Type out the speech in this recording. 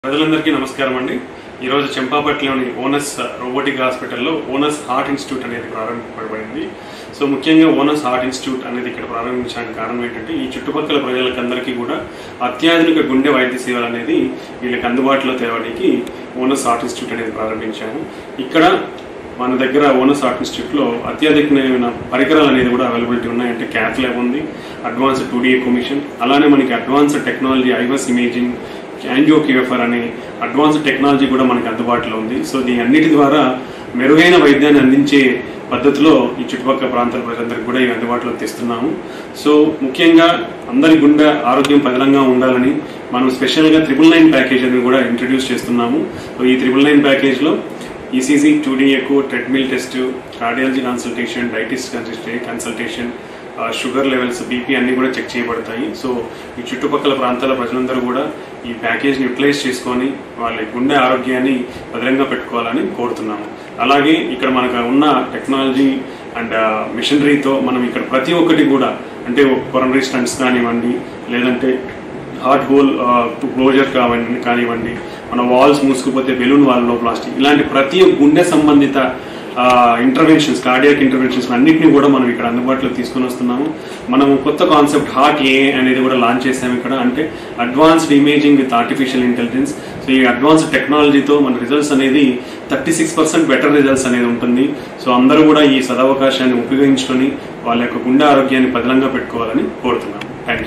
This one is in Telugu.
ప్రజలందరికీ నమస్కారం అండి ఈరోజు చెంపాపట్లోని ఓనస్ రోబోటిక్ హాస్పిటల్లో ఓనస్ హార్ట్ ఇన్స్టిట్యూట్ అనేది ప్రారంభించబడింది సో ముఖ్యంగా ఓనస్ హార్ట్ ఇన్స్టిట్యూట్ అనేది ఇక్కడ ప్రారంభించడానికి కారణం ఏంటంటే ఈ చుట్టుపక్కల ప్రజలకందరికీ కూడా అత్యాధునిక గుండె వైద్య సేవలు అనేది వీళ్ళకి అందుబాటులో తేవడానికి ఓనస్ హార్ట్ ఇన్స్టిట్యూట్ అనేది ప్రారంభించాము ఇక్కడ మన దగ్గర ఓనస్ హార్ట్ ఇన్స్టిట్యూట్లో అత్యాధికమైన పరికరాలు అనేది కూడా అవైలబిలిటీ ఉన్నాయి అంటే క్యాత్ ల్యాబ్ ఉంది అడ్వాన్స్ టూ డీ కమిషన్ అలానే మనకి advance technology IVUS imaging angio QFR అనే అడ్వాన్స్ టెక్నాలజీ కూడా మనకి అందుబాటులో ఉంది సో దీని అన్నిటి ద్వారా మెరుగైన వైద్యాన్ని అందించే పద్ధతిలో ఈ చుట్టుపక్కల ప్రాంతాల ప్రజలందరికీ కూడా ఇవి అందుబాటులో తెస్తున్నాము సో ముఖ్యంగా అందరి గుండె ఆరోగ్యం పదిలంగా ఉండాలని మనం స్పెషల్గా త్రిబుల్ నైన్ ప్యాకేజ్ అని కూడా ఇంట్రడ్యూస్ చేస్తున్నాము సో ఈ త్రిబుల్ నైన్ ప్యాకేజ్లో ఈసీజీ టూడీ ఎక్కువ ట్రెడ్మిల్ టెస్ట్ కార్డియాలజీ కన్సల్టేషన్ డైటిస్ట్ కన్సల్టేషన్ షుగర్ లెవెల్స్ బీపీ అన్ని కూడా చెక్ చేయబడతాయి సో ఈ చుట్టుపక్కల ప్రాంతాల ప్రజలందరూ కూడా ఈ ప్యాకేజ్ని యూటిలైజ్ చేసుకొని వాళ్ళ గుండె ఆరోగ్యాన్ని భద్రంగా పెట్టుకోవాలని కోరుతున్నాము అలాగే ఇక్కడ మనకు ఉన్న టెక్నాలజీ అండ్ మిషనరీతో మనం ఇక్కడ ప్రతి ఒక్కటి కూడా అంటే కొరనరీ స్టంట్స్ కానివ్వండి లేదంటే హార్ట్ హోల్ క్లోజర్ కావండి కానివ్వండి మన వాల్స్ మూసుకుపోతే బెలూన్ వాల్లో ప్లాస్టిక్ ఇలాంటి ప్రతి గుండె సంబంధిత ఇంటర్వెన్షన్స్ కార్డియాక్ ఇంటర్వెన్షన్స్ అన్నింటినీ కూడా మనం ఇక్కడ అందుబాటులో తీసుకొని వస్తున్నాము మనము కొత్త కాన్సెప్ట్ హార్ట్ ఏ అనేది కూడా లాంచ్ చేసాము ఇక్కడ అంటే advanced imaging with artificial intelligence so ఈ అడ్వాన్స్ టెక్నాలజీతో మన రిజల్ట్స్ అనేది thirty six percent better results అనేది ఉంటుంది సో అందరూ కూడా ఈ సదవకాశాన్ని ఉపయోగించుకొని వాళ్ళ యొక్క గుండె ఆరోగ్యాన్ని పదిలంగా పెట్టుకోవాలని కోరుతున్నాము